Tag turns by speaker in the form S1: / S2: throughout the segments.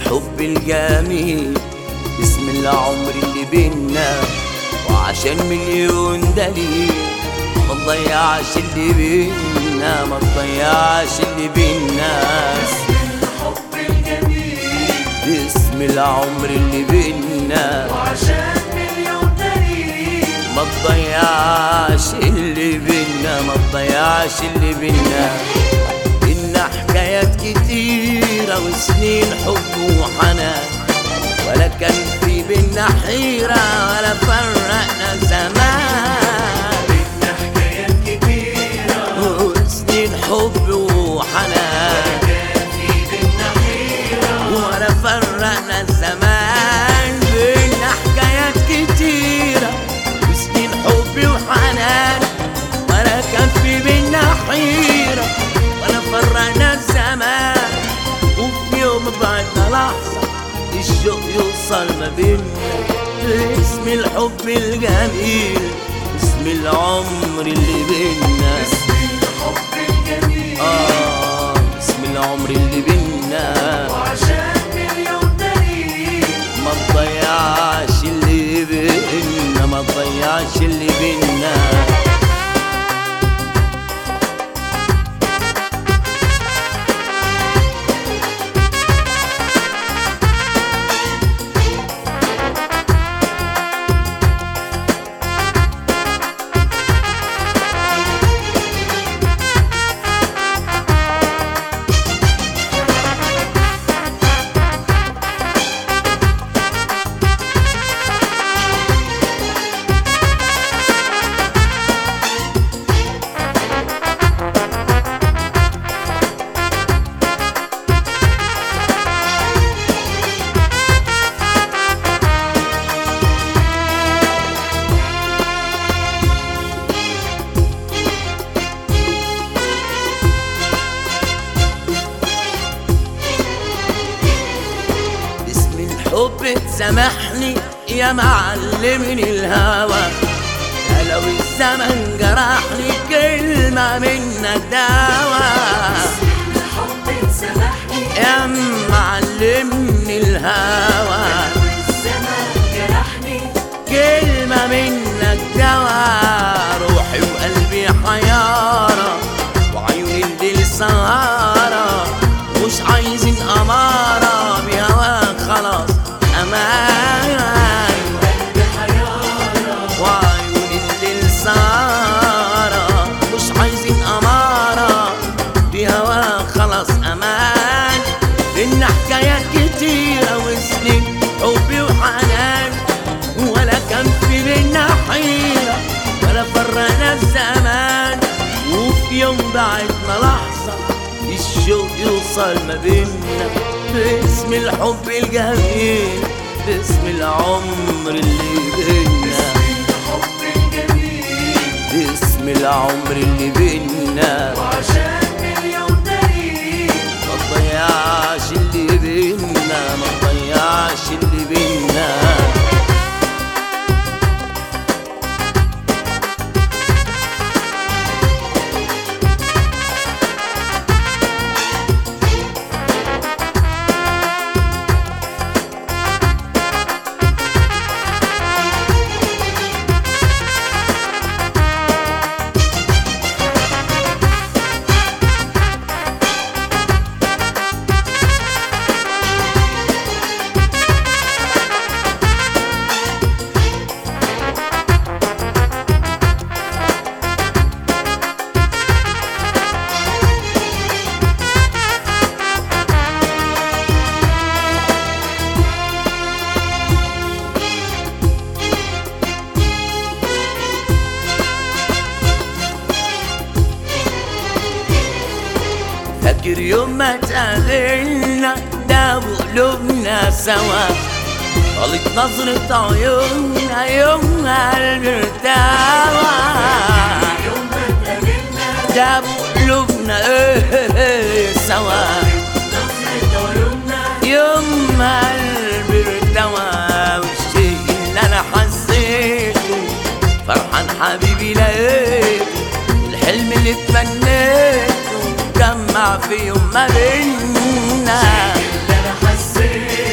S1: الحب الجميل اسم العمر اللي بينا وعشان مليون دليل ما تضيعش اللي بينا ما تضيعش اللي بينا
S2: الحب الجميل
S1: اسم العمر اللي بينا
S2: وعشان مليون دليل
S1: ما تضيعش اللي بينا ما تضيعش اللي بينا إن حكايات كتيرة وسنين حب وحنان ولا كان في بينا حيرة ولا فرقنا زمان
S2: بينا حكايات كتيرة
S1: وسنين حب وحنان
S2: كان في بينا حيرة
S1: ولا فرقنا الزمان بينا حكايات كتيرة وسنين حب وحنان ولا كان في بينا حيرة ولا فرقنا الزمان وفي يوم بعدنا لحظة الشوق يوصل ما بينا اسم الحب الجميل اسم العمر اللي بينا
S2: اسم الحب الجميل
S1: آه اسم العمر اللي بينا
S2: وعشان مليون دليل
S1: ما تضيعش اللي بينا ما تضيعش اللي بينا اسم الحب تسامحني يا معلمني الهوى يا لو الزمن جرحني كلمة منك دواء
S2: الحب تسامحني
S1: يا معلمني الهوى
S2: والزمان جرحني
S1: كلمة منك دواء روحي وقلبي حيارة وعيوني الليل سهارة مش عايزين أمارة بهواك خلاص أمان
S2: قلبي حيارة
S1: وعيوني الليل سهارة مش عايزين أمارة بهواك خلاص أمان إن حكايات كتيرة وسنين حبي وحنان ولا كان في بينا حيرة ولا فرقنا الزمان وفي يوم بعدنا لحظة الشوق يوصل ما بينا باسم الحب الجميل باسم العمر اللي بينا
S2: الحب الجميل
S1: باسم العمر اللي بينا
S2: وعشان مليون دليل
S1: ما تضيعش اللي بينا ما تضيعش اللي بينا فاكر يوم ما تقابلنا ده قلوبنا سوا طالت نظرة عيوننا يوم قلبي ارتوى
S2: يوم ما اتقابلنا
S1: ده قلوبنا ايه سوا
S2: نظرة عيوننا
S1: يوم ما قلبي ارتوى والشيء اللي انا حسيته فرحان حبيبي لقيته الحلم اللي اتمنيته جمع في يوم ما بينا
S2: اللي انا حسيته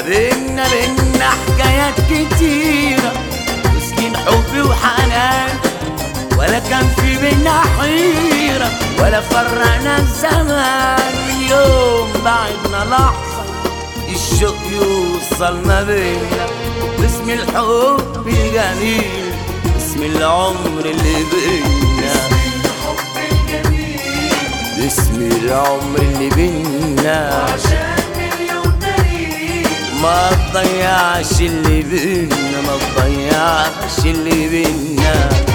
S1: بينا بينا حكايات كتيرة وسنين حب وحنان ولا كان في بينا حيرة ولا فرقنا الزمان من يوم بعدنا لحظة الشوق يوصل ما بينا باسم الحب الجميل باسم العمر اللي بينا
S2: الحب الجميل
S1: باسم العمر اللي بينا
S2: عشان مليون دليل
S1: ما تضيعش اللي بينا ما تضيعش اللي بينا